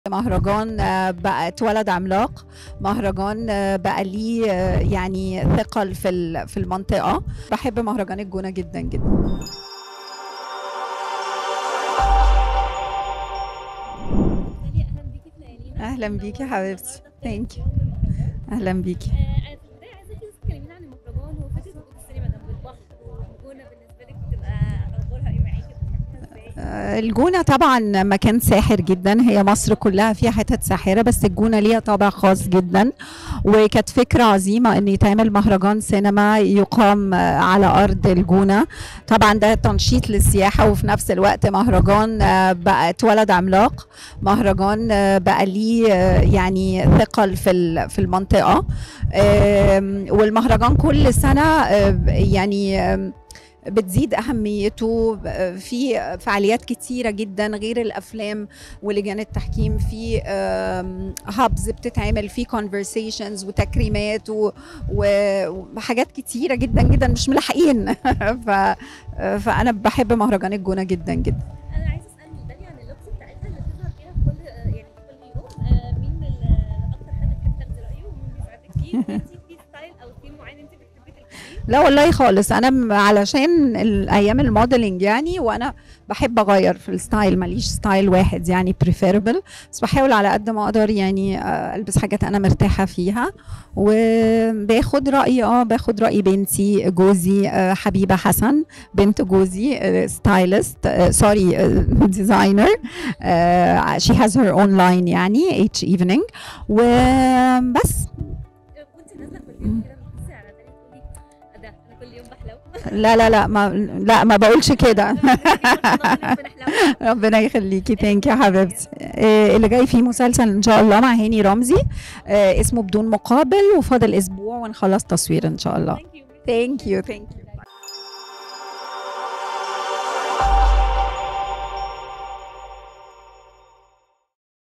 مهرجان آه، بقى اتولد عملاق مهرجان آه، بقى ليه آه، يعني ثقل في ال- في المنطقه بحب مهرجان الجونه جدا جدا داليا اهلا بيكي في ليالينا اهلا بيكي يا حبيبتي النهاردة ثانك تاني يو يوم من المهرجان. اهلا بيكي آه، انا في البدايه عايزاكي بس تكلمينا عن المهرجان وفكره وجود السينما جنب البحر والجونه بالنسبه لك بتبقى اخبارها ايه معاكي وبتحبيها ازاي؟ آه، الجونه طبعا مكان ساحر جدا هي مصر كلها فيها حتت ساحره بس الجونه ليها طابع خاص جدا وكانت فكره عظيمه ان يتعمل مهرجان سينما يقام آه، على ارض الجونه طبعا ده تنشيط للسياحه وفي نفس الوقت مهرجان آه، بقى اتولد عملاق مهرجان آه، بقى ليه آه، يعني ثقل في ال- في المنطقه آم، والمهرجان كل سنه آه، يعني آم، بتزيد اهميته آه، في فعاليات كتيره جدا غير الافلام ولجان التحكيم في هابز بتتعمل في conversations وتكريمات و- و- وحاجات كتيره جدا جدا مش ملاحقين ف فانا بحب مهرجان الجونه جدا جدا انا عايزه اسال داليا عن اللوكس بتاعتها اللي بتظهر فيها في كل آه، يعني في كل يوم آه، مين ال- اكتر حد بتحبي تاخدي رايه ومين بيساعدك فيه انت في ستايل او ثيم معين انت بتحبي تلبسيه لا والله خالص انا م- علشان الايام الموديلنج يعني وانا بحب اغير في الستايل ماليش ستايل واحد يعني بريفيربل بس بحاول على قد ما اقدر يعني آه، البس حاجات انا مرتاحه فيها وباخد راي اه باخد راي بنتي جوزي آه، حبيبه حسن بنت جوزي ستايلست سوري ديزاينر شي هاز هير اون لاين يعني اتش ايفنينج وبس كنت نازله كل يوم كده بتبصي على داليا تقولي ده انا كل يوم بحلو لا لا لا ما لا ما بقولش كده بنحلو ربنا يخليكي ثانك يو حبيبتي آه، اللي جاي فيه مسلسل ان شاء الله مع هاني رمزي آه، اسمه بدون مقابل وفاضل اسبوع ونخلص تصوير ان شاء الله ثانك يو ثانك يو ثانك يو